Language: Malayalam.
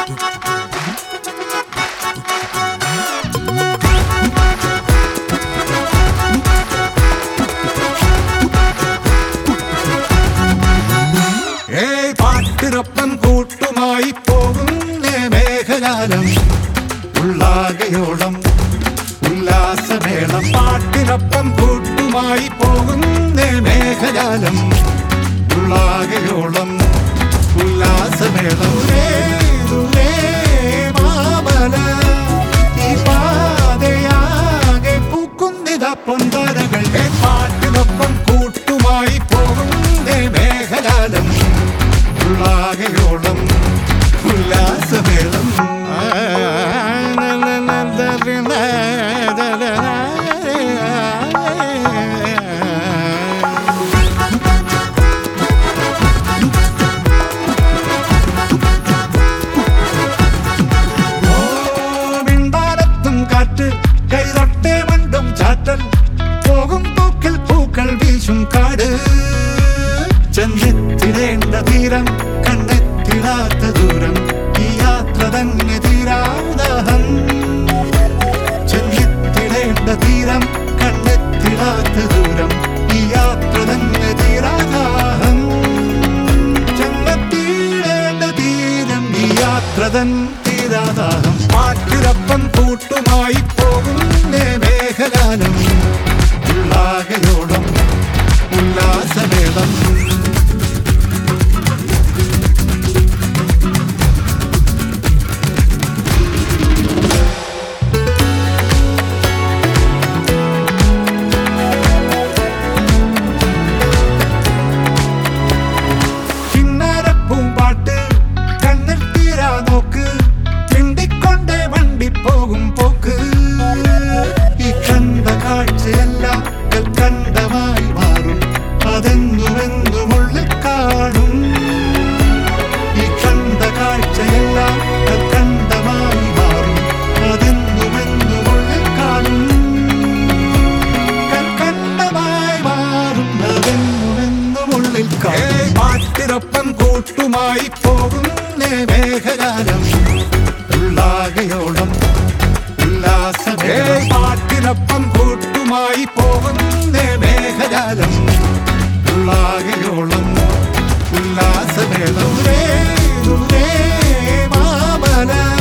ഏയ് പാട്ടിനൊപ്പം കൂട്ടുമായി പോകുന്നേ മേഘജാലം ഉള്ളാകയോളം ഉല്ലാസമേളം പാട്ടിനൊപ്പം കൂട്ടുമായി പോകുന്നേ മേഘജാലം ഉള്ളാകയോളം ഉല്ലാസമേളം ദൂരെ, ദൂരെ മാമല ഈ പാതയാകെ പൂക്കുന്നിത പൊന്തരകൾ ഏ പാട്ടിനൊപ്പം കൂട്ടുമായി പോകുന്നേ മേഘജാലം ഉള്ളാകയോളം ഉല്ലാസമേളം മിണ്ടാരത്തും കാറ്റ് കൈതൊട്ടേ മണ്ടും ചാറ്റൽ പോകും പൂക്കിൽ പൂക്കൾ വീശും കാട് ചെന്നെത്തിടേണ്ട തീരം കണ്ടെത്തിടാത്ത ദൂരം ഈ യാത്ര തന്നെ തീരാദാഹം ചെന്നെത്തിടേണ്ട തീരം കണ്ടെത്തിടാത്ത ദൂരം ഈ യാത്ര തന്നെ തീരാദാഹം ചെന്നെത്തിടേണ്ട തീരം ഈ യാത്ര തൻ തീരാദാഹം പാട്ടിനൊപ്പം കൂട്ടുമായി പോകുന്നേ മേഘഗാനം ഉള്ളാകയോളം ഉല്ലാസമേളം കിന്നാരപ്പൂമ്പാട്ട് കണ്ണിൽ തീരാ നോക്ക് തിണ്ടിക്കൊണ്ടേ വണ്ടി പോകും പോക്ക് ഈ കണ്ട കാഴ്ചയെല്ലാം കണ്ടമായി മാറും അതെന്നുമെന്നും ഉള്ളിൽ കാണും ഈ കണ്ട കാഴ്ചയെല്ലാം കണ്ടമായി മാറും അതെന്നുമെന്നും ഉള്ളിൽ കാണും കൽക്കണ്ടമായി മാറുന്നതെന്നുമെന്നും ഉള്ളിൽ കാണും പാട്ടിനൊപ്പം കൂട്ടുമായി പോകുന്നേ മേഘകാലം ഉള്ളാകയോളം ഉല്ലാസമേ പാട്ടിനൊപ്പം കൂട്ടുമായി പോകുന്നേ മേഘജാലം ഉള്ളാകയോളം ഉല്ലാസമേളം ദൂരെ ദൂരെ മാമല